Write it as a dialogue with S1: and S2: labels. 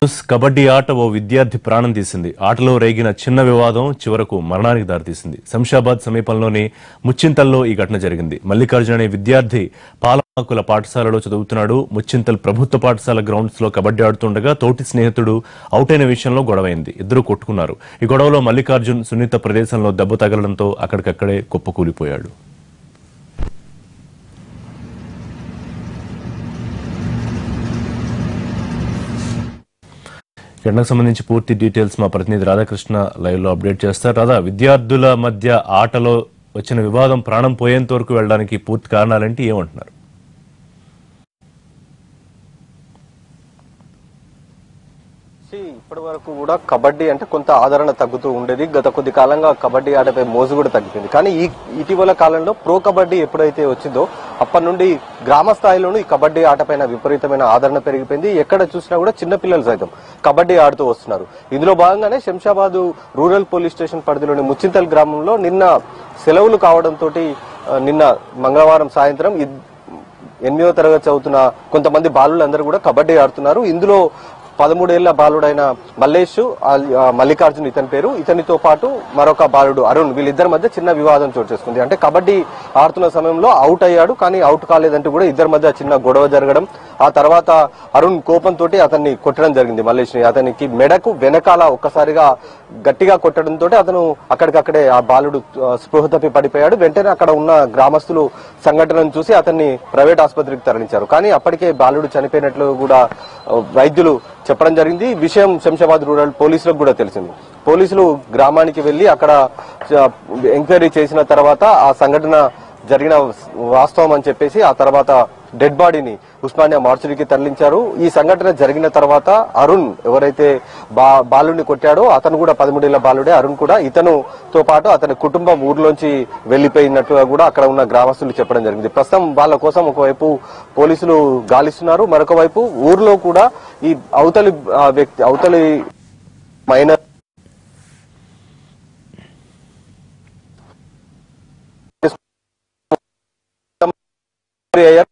S1: కబడ్డీ ఆట ఓ విద్యార్థి ప్రాణం తీసింది ఆటలో రేగిన చిన్న వివాదం చివరకు మరణానికి దారితీసింది శంషాబాద్ సమీపంలోని ముచ్చింతల్లో ఈ ఘటన జరిగింది మల్లికార్జున అనే విద్యార్థి పాలమాకుల పాఠశాలలో చదువుతున్నాడు ముచ్చింతల్ ప్రభుత్వ పాఠశాల గ్రౌండ్స్ లో కబడ్డీ ఆడుతుండగా తోటి స్నేహితుడు అవుట్ అయిన విషయంలో గొడవైంది ఇద్దరు కొట్టుకున్నారు ఈ గొడవలో మల్లికార్జున్ సున్నిత ప్రదేశంలో దెబ్బ తగలడంతో అక్కడికక్కడే కుప్పకూలిపోయాడు ఘటనకు సంబంధించి పూర్తి డీటెయిల్స్ మా ప్రతినిధి రాధాకృష్ణ లైవ్ లో అప్డేట్ చేస్తారు రాధా విద్యార్థుల మధ్య ఆటలో వచ్చిన వివాదం ప్రాణం పోయేంత వరకు వెళ్ళడానికి పూర్తి కారణాలేంటి ఏమంటున్నారు
S2: ఇప్పటి వరకు కూడా కబడ్డీ అంటే కొంత ఆదరణ తగ్గుతూ ఉండేది గత కొద్ది కాలంగా కబడ్డీ ఆటపై మోజు కూడా తగ్గిపోయింది కానీ ఈ ఇటీవల కాలంలో ప్రో కబడ్డీ ఎప్పుడైతే వచ్చిందో అప్పటి నుండి గ్రామ స్థాయిలోనూ ఈ కబడ్డీ ఆటపైన విపరీతమైన ఆదరణ పెరిగిపోయింది ఎక్కడ చూసినా కూడా చిన్న పిల్లలు సైతం కబడ్డీ ఆడుతూ వస్తున్నారు ఇందులో భాగంగానే శంషాబాద్ రూరల్ పోలీస్ స్టేషన్ పరిధిలోని ముచ్చింతల్ గ్రామంలో నిన్న సెలవులు కావడంతో నిన్న మంగళవారం సాయంత్రం ఇద్- ఎనిమిదవ తరగతి చదువుతున్న కొంతమంది బాలులందరూ కూడా కబడ్డీ ఆడుతున్నారు ఇందులో పదమూడేళ్ల బాలుడైన మల్లేష్ ఆ- ఆ మల్లికార్జున్ ఇతని పేరు ఇతనితో పాటు మరొక బాలుడు అరుణ్ వీళ్ళిద్దరి మధ్య చిన్న వివాదం చోటు చేసుకుంది అంటే కబడ్డీ ఆడుతున్న సమయంలో అవుట్ అయ్యాడు కానీ అవుట్ కాలేదంటూ కూడా ఇద్దరి మధ్య చిన్న గొడవ జరగడం ఆ తర్వాత అరుణ్ కోపంతో అతన్ని కొట్టడం జరిగింది మల్లేష్ ని అతనికి మెడకు వెనకాల ఒక్కసారిగా గట్టిగా కొట్టడంతో అతను అక్కడికక్కడే ఆ బాలుడు ఆ, స్పృహ తప్పి పడిపోయాడు వెంటనే అక్కడ ఉన్న గ్రామస్తులు సంఘటనను చూసి అతన్ని ప్రైవేట్ ఆసుపత్రికి తరలించారు కానీ అప్పటికే బాలుడు చనిపోయినట్లు కూడా ఆ, వైద్యులు చెప్పడం జరిగింది ఈ విషయం శంషాబాద్ రూరల్ పోలీసులకు కూడా తెలిసింది పోలీసులు గ్రామానికి వెళ్లి అక్కడ ఆ, ఎంక్వైరీ చేసిన తర్వాత ఆ సంఘటన జరిగిన వాస్తవం అని చెప్పేసి ఆ తర్వాత డెడ్ బాడీని ఉస్మానియా మార్చురీకి తరలించారు ఈ సంఘటన జరిగిన తర్వాత అరుణ్ ఎవరైతే బా బాలుని కొట్టాడో అతను కూడా పదమూడేళ్ల బాలుడే అరుణ్ కూడా ఇతనుతో పాటు అతని కుటుంబం ఊర్లోంచి వెళ్లిపోయినట్టుగా కూడా అక్కడ ఉన్న గ్రామస్తులు చెప్పడం జరిగింది ప్రస్తుతం వాళ్ళ కోసం ఒకవైపు పోలీసులు గాలిస్తున్నారు మరొక వైపు ఊర్లో కూడా ఈ అవతలి ఆ, వ్యక్తి అవతలి మైనర్ అయ్యారు